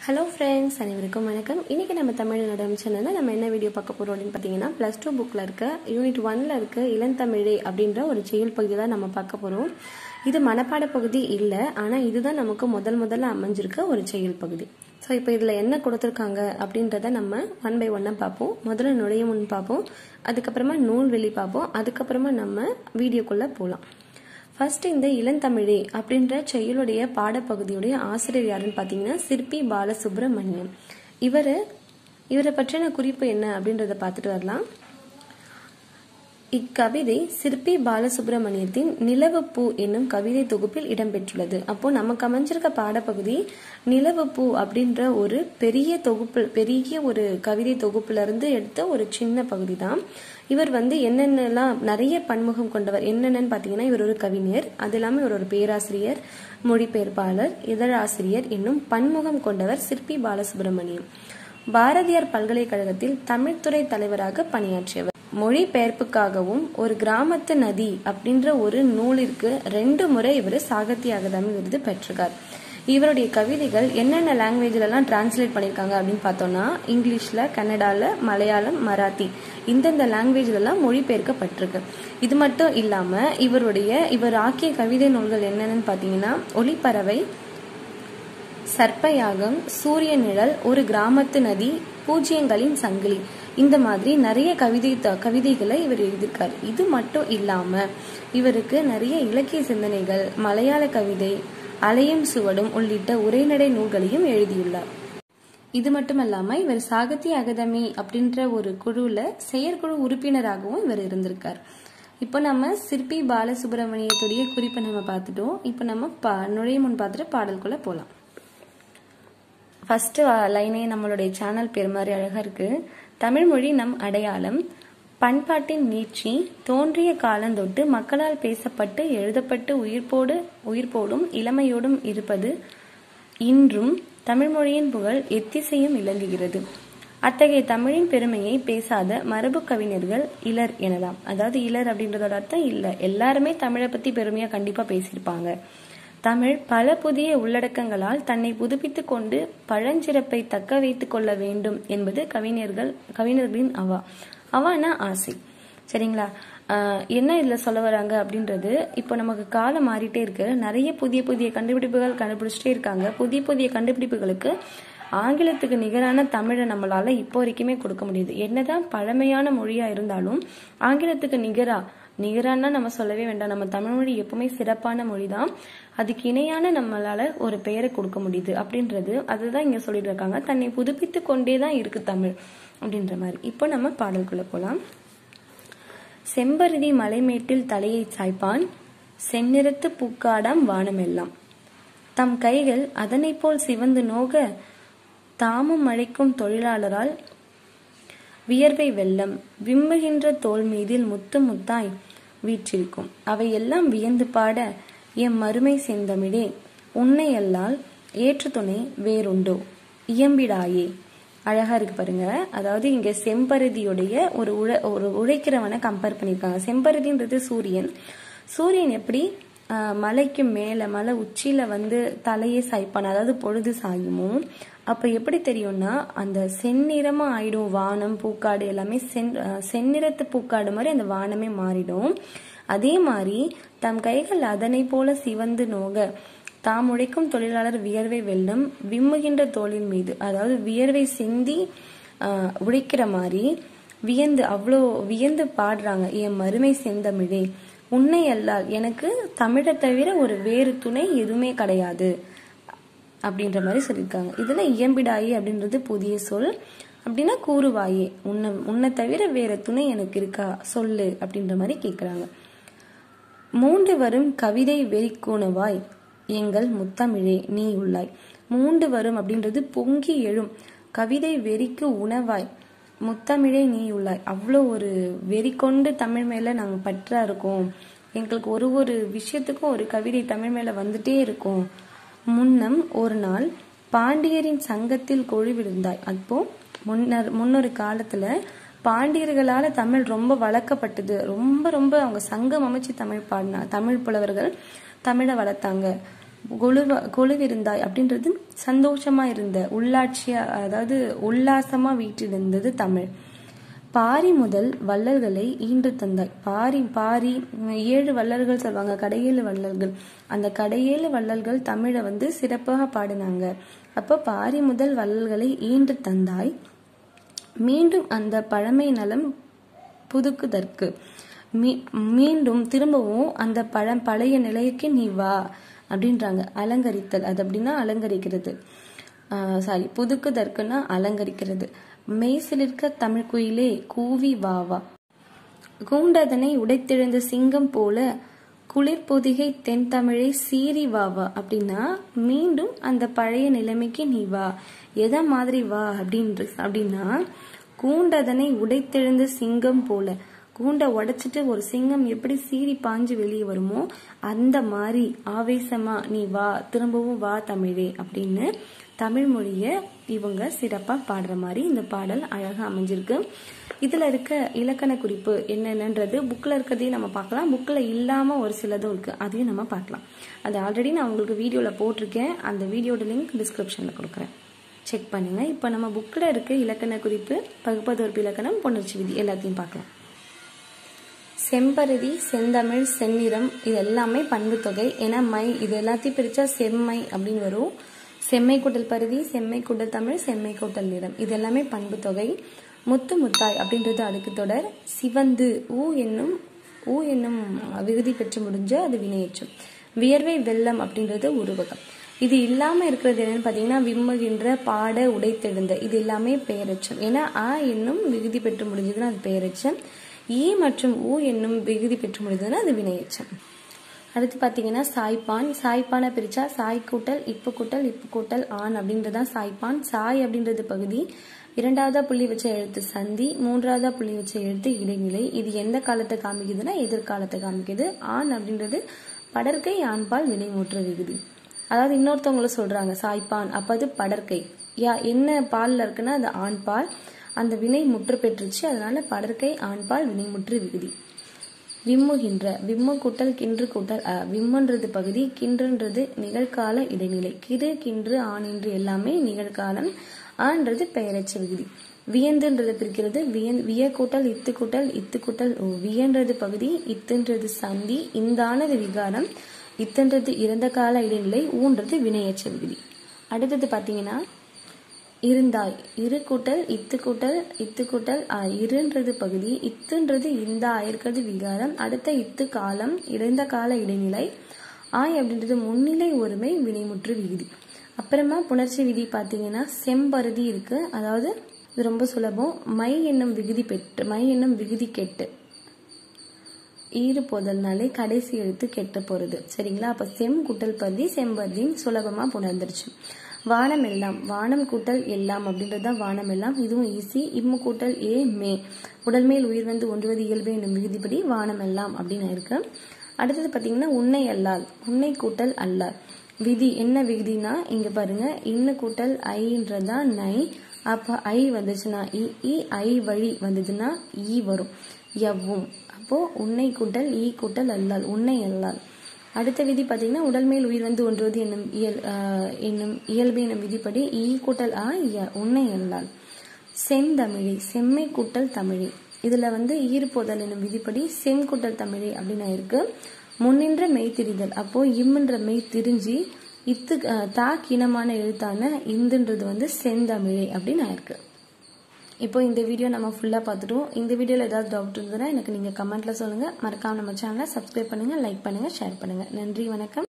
hello friends அனைவருக்கும் வணக்கம் இன்னைக்கு நம்ம தமிழ் நடம் சேனலில் நம்ம என்ன வீடியோ பார்க்க போகிறோம் அப்படின்னு பார்த்தீங்கன்னா ப்ளஸ் டூ புக்கில் இருக்க யூனிட் ஒன்ல இருக்க இளந்தமிழே அப்படின்ற ஒரு செயல் பகுதி தான் நம்ம பார்க்க போகிறோம் இது மனப்பாட பகுதி இல்லை ஆனால் இதுதான் நமக்கு முதல் முதல்ல அமைஞ்சிருக்க ஒரு செயல் பகுதி ஸோ இப்போ இதில் என்ன கொடுத்துருக்காங்க அப்படின்றத நம்ம ஒன் பை ஒன்னாக பார்ப்போம் முதல்ல நுழைய முன் பார்ப்போம் அதுக்கப்புறமா நூல் வெளி பார்ப்போம் அதுக்கப்புறமா நம்ம வீடியோக்குள்ளே போகலாம் ஃபர்ஸ்ட் இந்த இளந்தமிழே அப்படின்ற செயலுடைய பாடப்பகுதியுடைய ஆசிரியர் யாருன்னு பார்த்தீங்கன்னா சிற்பி பாலசுப்ரமணியம் இவர் இவரை பற்றின குறிப்பு என்ன அப்படின்றத பார்த்துட்டு வரலாம் இக்கவிதை சிற்பி பாலசுப்ரமணியத்தின் நிலவுப்பூ என்னும் கவிதை தொகுப்பில் இடம்பெற்றுள்ளது அப்போ நமக்கு அமைஞ்சிருக்க பாடப்பகுதி நிலவுப்பூ அப்படின்ற ஒரு பெரிய தொகுப்பு பெரிய ஒரு கவிதை தொகுப்புல இருந்து எடுத்த ஒரு சின்ன பகுதி தான் இவர் வந்து என்னென்னலாம் நிறைய பன்முகம் கொண்டவர் என்னென்னு பார்த்தீங்கன்னா இவர் ஒரு கவிஞர் அது இல்லாமல் இவர் ஒரு பேராசிரியர் மொழிபெயர்ப்பாளர் இதழாசிரியர் என்னும் பன்முகம் கொண்டவர் சிற்பி பாலசுப்ரமணியம் பாரதியார் பல்கலைக்கழகத்தில் தமிழ்துறை தலைவராக பணியாற்றியவர் மொழிபெயர்ப்புக்காகவும் ஒரு கிராமத்து நதி அப்படின்ற ஒரு நூலிற்கு ரெண்டு முறை இவர் சாகித்ய அகாதமி விருது பெற்றிருக்கார் இவருடைய கவிதைகள் என்னென்ன லாங்குவேஜ்லலாம் டிரான்ஸ்லேட் பண்ணியிருக்காங்க அப்படின்னு பார்த்தோம்னா இங்கிலீஷில் கன்னடாவில் மலையாளம் மராத்தி இந்தந்த லாங்குவேஜ்லலாம் மொழிபெயர்க்கப்பட்டிருக்கு இது மட்டும் இல்லாமல் இவருடைய இவர் ஆக்கிய கவிதை நூல்கள் என்னென்னு பார்த்தீங்கன்னா ஒளிப்பறவை சர்ப்பயாகம் சூரிய நிழல் ஒரு கிராமத்து நதி பூஜ்யங்களின் சங்கிலி இந்த மாதிரி நிறைய கவிதை கவிதைகளை இவர் எழுதியிருக்கார் இது மட்டும் இல்லாம இவருக்கு நிறைய இலக்கிய சிந்தனைகள் மலையாள கவிதை அலையும் சுவடும் உள்ளிட்ட உரைநடை நூல்களையும் எழுதியுள்ளார் இது மட்டும் இல்லாம இவர் சாகித்ய அகாதமி அப்படின்ற ஒரு குழுல செயற்குழு உறுப்பினராகவும் இவர் இருந்திருக்கார் இப்போ நம்ம சிற்பி பாலசுப்ரமணியத்துடைய குறிப்பை நம்ம பார்த்துட்டோம் இப்போ நம்ம பா நுழைய முன் பார்த்துட்டு பாடலுக்குள்ள போகலாம் ஃபர்ஸ்ட் லைனே நம்மளுடைய சேனல் பேர் மாதிரி அழகா இருக்கு தமிழ்மொழி நம் அடையாளம் பண்பாட்டின் நீட்சி தோன்றிய காலந்தொட்டு மக்களால் பேசப்பட்டு எழுதப்பட்டு உயிர்ப்போடு உயிர்ப்போடும் இளமையோடும் இருப்பது இன்றும் தமிழ்மொழியின் புகழ் எத்திசையும் இலங்குகிறது அத்தகைய தமிழின் பெருமையை பேசாத மரபு கவிஞர்கள் இலர் எனலாம் அதாவது இலர் அப்படின்றதோட அர்த்தம் இல்ல எல்லாருமே தமிழை பத்தி பெருமையா கண்டிப்பா பேசியிருப்பாங்க தமிழ் பல புதிய உள்ளடக்கங்களால் தன்னை புதுப்பித்துக் கொண்டு பழஞ்சிறப்பை தக்க வைத்துக் கொள்ள வேண்டும் என்பது கவிஞர்கள் கவிஞர்களின் அவா அவானா ஆசை சரிங்களா என்ன இதுல சொல்ல வராங்க அப்படின்றது இப்போ நமக்கு காலம் மாறிட்டே இருக்கு நிறைய புதிய புதிய கண்டுபிடிப்புகள் கண்டுபிடிச்சிட்டே இருக்காங்க புதிய புதிய கண்டுபிடிப்புகளுக்கு ஆங்கிலத்துக்கு நிகரான தமிழை நம்மளால இப்போ வரைக்குமே கொடுக்க முடியுது என்னதான் பழமையான மொழியா இருந்தாலும் ஆங்கிலத்துக்கு நிகரா நிகரானா நம்ம சொல்லவே வேண்டாம் நம்ம தமிழ் மொழி எப்பவுமே சிறப்பான மொழி தான் அதுக்கு இணையான நம்மளால ஒரு பெயரை கொடுக்க முடியுது அப்படின்றது அதுதான் இங்க சொல்லிட்டு இருக்காங்க தன்னை புதுப்பித்து கொண்டே தான் இருக்கு தமிழ் அப்படின்ற மாதிரி இப்போ நம்ம பாடல்குள்ள போலாம் செம்பருதி மலைமேட்டில் தலையை சாய்ப்பான் செந்நிறத்து பூக்காடாம் வானமெல்லாம் தம் கைகள் அதனை போல் சிவந்து நோக தாமும் அழைக்கும் தொழிலாளரால் வியர்வை வெள்ளம் விம்முகின்ற தோல் மீதில் முத்து முத்தாய் வீற்றிருக்கும் அவையெல்லாம் வியந்து பாட எம் மறுமை செந்தமிழே உன்னை அல்லால் ஏற்று துணை வேறுண்டோ இயம்பிடாயே அழகா இருக்கு பாருங்க அதாவது இங்க செம்பருதியுடைய ஒரு உழ ஒரு உழைக்கிறவனை கம்பேர் பண்ணியிருக்காங்க செம்பருதின்றது சூரியன் சூரியன் எப்படி மலைக்கு மேல மலை உச்சியில வந்து தலையை சாய்ப்பான் அதாவது பொழுது சாயுமோ அப்ப எப்படி தெரியும்னா அந்த செந்நிறமா ஆயிடும் வானம் பூக்காடு எல்லாமே சென் செந்நிறத்து பூக்காடு மாதிரி அந்த வானமே மாறிடும் அதே மாதிரி தம் கைகள் அதனை போல சிவந்து நோக தாம் உழைக்கும் தொழிலாளர் வியர்வை வெள்ளம் விம்முகின்ற தோளின் மீது அதாவது வியர்வை சிந்தி உழைக்கிற மாதிரி வியந்து அவ்வளோ வியந்து பாடுறாங்க என் மறுமை செந்தமிழே உன்னை அல்லால் எனக்கு தமிழை தவிர ஒரு வேறு துணை எதுவுமே கிடையாது அப்படின்ற மாதிரி சொல்லியிருக்காங்க இதுல இயம்பிடாயே அப்படின்றது புதிய சொல் அப்படின்னா கூறுவாயே உன்னை உன்னை தவிர வேற துணை எனக்கு இருக்கா சொல்லு அப்படின்ற மாதிரி கேட்குறாங்க மூன்று வரும் கவிதை வெறிக்கூணவாய் எங்கள் முத்தமிழே நீ உள்ளாய் மூண்டு வரும் அப்படின்றது பொங்கி எழும் கவிதை வெறிக்கு உணவாய் முத்தமிழே நீ உள்ளாய் அவ்வளோ ஒரு வெறி கொண்டு தமிழ் மேல நாங்கள் பற்றா இருக்கோம் எங்களுக்கு ஒரு ஒரு விஷயத்துக்கும் ஒரு கவிதை தமிழ் மேல வந்துட்டே இருக்கும் முன்னம் ஒரு நாள் பாண்டியரின் சங்கத்தில் கொழுவிருந்தாய் அப்போ முன்னர் முன்னொரு காலத்துல பாண்டியர்களால தமிழ் ரொம்ப வளர்க்கப்பட்டது ரொம்ப ரொம்ப அவங்க சங்கம் அமைச்சு தமிழ் பாடினா தமிழ் புலவர்கள் தமிழை வளர்த்தாங்க கொழுவ கொழுவிருந்தாய் அப்படின்றது சந்தோஷமா இருந்த உள்ளாட்சியா அதாவது உல்லாசமா வீட்டிலிருந்தது தமிழ் பாரி முதல் வள்ளல்களை ஈன்று தந்தாய் பாரி பாரி ஏழு வள்ளல்கள் சொல்லுவாங்க கடையேழு வள்ளல்கள் அந்த கடையேழு வள்ளல்கள் தமிழை வந்து சிறப்பாக பாடினாங்க அப்போ பாரி முதல் வள்ளல்களை ஈன்று தந்தாய் மீண்டும் அந்த பழமை நலம் புதுக்குதற்கு மீ மீண்டும் திரும்பவும் அந்த பழம் பழைய நிலைக்கு நீ வா அப்படின்றாங்க அலங்கரித்தல் அது அப்படின்னா அலங்கரிக்கிறது சாரி புதுக்குதற்குன்னா அலங்கரிக்கிறது மெய்சிலிருக்க தமிழ் குயிலே கூவி வா வா கூண்டதனை உடைத்தெழுந்த சிங்கம் போல குளிர் பொதிகை தென் தமிழை சீறி வா வா அப்படின்னா மீண்டும் அந்த பழைய நிலைமைக்கு நீ வா எதை மாதிரி வா அப்படின்ற அப்படின்னா கூண்டதனை உடைத்தெழுந்த சிங்கம் போல கூண்டை உடைச்சிட்டு ஒரு சிங்கம் எப்படி சீறி பாஞ்சு வெளியே வருமோ அந்த மாதிரி ஆவேசமா நீ வா திரும்பவும் வா தமிழே அப்படின்னு தமிழ் மொழியை இவங்க சிறப்பா பாடுற மாதிரி இந்த பாடல் அழகா அமைஞ்சிருக்கு இதுல இருக்க இலக்கண குறிப்பு என்னென்னன்றது புக்ல இருக்கிறதையும் நம்ம பார்க்கலாம் புக்ல இல்லாம ஒரு சிலதும் இருக்கு அதையும் நம்ம பார்க்கலாம் அது ஆல்ரெடி நான் உங்களுக்கு வீடியோல போட்டிருக்கேன் அந்த வீடியோட லிங்க் டிஸ்கிரிப்ஷன்ல கொடுக்குறேன் செக் பண்ணுங்க இப்போ நம்ம புக்கில் இருக்க இலக்கண குறிப்பு பகுப்பதொர்ப்பு இலக்கணம் புணர்ச்சி விதி எல்லாத்தையும் பார்க்கலாம் செம்பருதி செந்தமிழ் செந்நிறம் இது எல்லாமே பண்பு தொகை ஏன்னா மை இது எல்லாத்தையும் பிரிச்சா செம்மை அப்படின்னு வரும் செம்மை கூட்டல் பருதி செம்மை கூட்டல் தமிழ் செம்மை கூட்டல் நிறம் இது எல்லாமே பண்பு தொகை முத்து முத்தாய் அப்படின்றது அடுக்கு தொடர் சிவந்து ஊ என்னும் ஊ என்னும் விகுதி பெற்று முடிஞ்ச அது வினையேற்றம் வியர்வை வெள்ளம் அப்படின்றது உருவகம் இது இல்லாம இருக்கிறது என்னன்னு பாத்தீங்கன்னா விம்முகின்ற பாட உடைத்தெழுந்த இது எல்லாமே பெயரெச்சம் ஏன்னா ஆ என்னும் விகுதி பெற்று முடிஞ்சதுன்னா அது பெயரெச்சம் ஈ மற்றும் ஊ என்னும் விகுதி பெற்று முடிந்ததுன்னா அது வினையெச்சம் அடுத்து பார்த்தீங்கன்னா சாய்ப்பான் சாய்ப்பானை பிரிச்சா சாய் கூட்டல் இப்பு கூட்டல் இப்பு கூட்டல் ஆண் அப்படின்றதான் சாய்ப்பான் சாய் அப்படின்றது பகுதி இரண்டாவதா புள்ளி வச்ச எழுத்து சந்தி மூன்றாவதா புள்ளி வச்ச எழுத்து இடைநிலை இது எந்த காலத்தை காமிக்குதுன்னா எதிர்காலத்தை காமிக்குது ஆண் அப்படின்றது படற்கை ஆண்பால் வினைமூற்ற விகுதி அதாவது இன்னொருத்தவங்களும் சொல்றாங்க சாய்ப்பான் அப்ப அது படற்கை யா என்ன பால்ல இருக்குன்னா அது ஆண் பால் அந்த வினை முற்று பெற்றுச்சு அதனால படற்கை ஆண்பால் வினைமுற்று விகுதி விம்முகின்ற விம்மு கூட்டல் கின்று கூட்டல் அ விம்முன்றது பகுதி கின்றுன்றது நிகழ்கால இடைநிலை கிரு கின்று ஆணின்று எல்லாமே நிகழ்காலம் ஆன்றது பெயரச்ச விகுதி வியந்துன்றது பிரிக்கிறது வியன் விய கூட்டல் இத்து கூட்டல் இத்து கூட்டல் ஓ வியன்றது பகுதி இத்துன்றது சந்தி இந்தானது விகாரம் இத்தன்றது இறந்த கால இடைநிலை ஊன்றது வினையச்ச விகுதி அடுத்தது பாத்தீங்கன்னா இருந்தாய் இரு கூட்டல் இத்து கூட்டல் இத்து கூட்டல் ஆ இருன்றது பகுதி இத்துன்றது இந்த ஆயிருக்கிறது விகாரம் அடுத்த இத்து காலம் இறந்த கால இடைநிலை ஆய் அப்படின்றது முன்னிலை ஒருமை வினைமுற்று விகுதி அப்புறமா புணர்ச்சி விதி பார்த்தீங்கன்னா செம்பருதி இருக்கு அதாவது இது ரொம்ப சுலபம் மை என்னும் விகுதி பெற்று மை என்னும் விகுதி கெட்டு ஈறு போதல்னாலே கடைசி எழுத்து கெட்ட போறது சரிங்களா அப்ப செம் கூட்டல் பருதி செம்பருதின்னு சுலபமா புணர்ந்துருச்சு வானம் எல்லாம் வானம் கூட்டல் எல்லாம் அப்படின்றது தான் வானம் எல்லாம் இதுவும் ஈஸி இம்மு கூட்டல் ஏ மே உடல் மேல் உயிர் வந்து ஒன்றுவது இயல்பு என்னும் விகுதிப்படி வானம் எல்லாம் அப்படின்னு இருக்கு அடுத்தது பார்த்தீங்கன்னா உன்னை அல்லால் உன்னை கூட்டல் அல்லால் விதி என்ன விகுதினா இங்க பாருங்க இன்னு கூட்டல் ஐன்றதான் நை அப்ப ஐ வந்துச்சுன்னா இ இ ஐ வழி வந்ததுன்னா ஈ வரும் எவ்வும் அப்போ உன்னை கூட்டல் ஈ கூட்டல் அல்லால் உன்னை அல்லால் அடுத்த விதி பார்த்தீங்கன்னா உடல் மேல் உயிர் வந்து ஒன்றுவது என்னும் இயல் என்னும் இயல்பு என்னும் விதிப்படி ஈ கூட்டல் ஆ உன்னை அல்லால் செந்தமிழி செம்மை கூட்டல் தமிழி இதுல வந்து ஈர்ப்போதல் என்னும் விதிப்படி செம் கூட்டல் தமிழி அப்படின்னு இருக்கு முன்னின்ற மெய் திரிதல் அப்போ இம்ன்ற மெய் திரிஞ்சு இத்து தாக் இனமான எழுத்தான இந்துன்றது வந்து செந்தமிழை அப்படின்னு ஆயிருக்கு இப்போ இந்த வீடியோ நம்ம ஃபுல்லாக பார்த்துட்டோம் இந்த வீடியோவில் ஏதாவது டவுட் இருந்ததுன்னா எனக்கு நீங்கள் கமெண்ட்டில் சொல்லுங்கள் மறக்காம நம்ம சேனலை சப்ஸ்கிரைப் பண்ணுங்கள் லைக் பண்ணுங்கள் ஷேர் பண்ணுங்கள் நன்றி வணக்கம்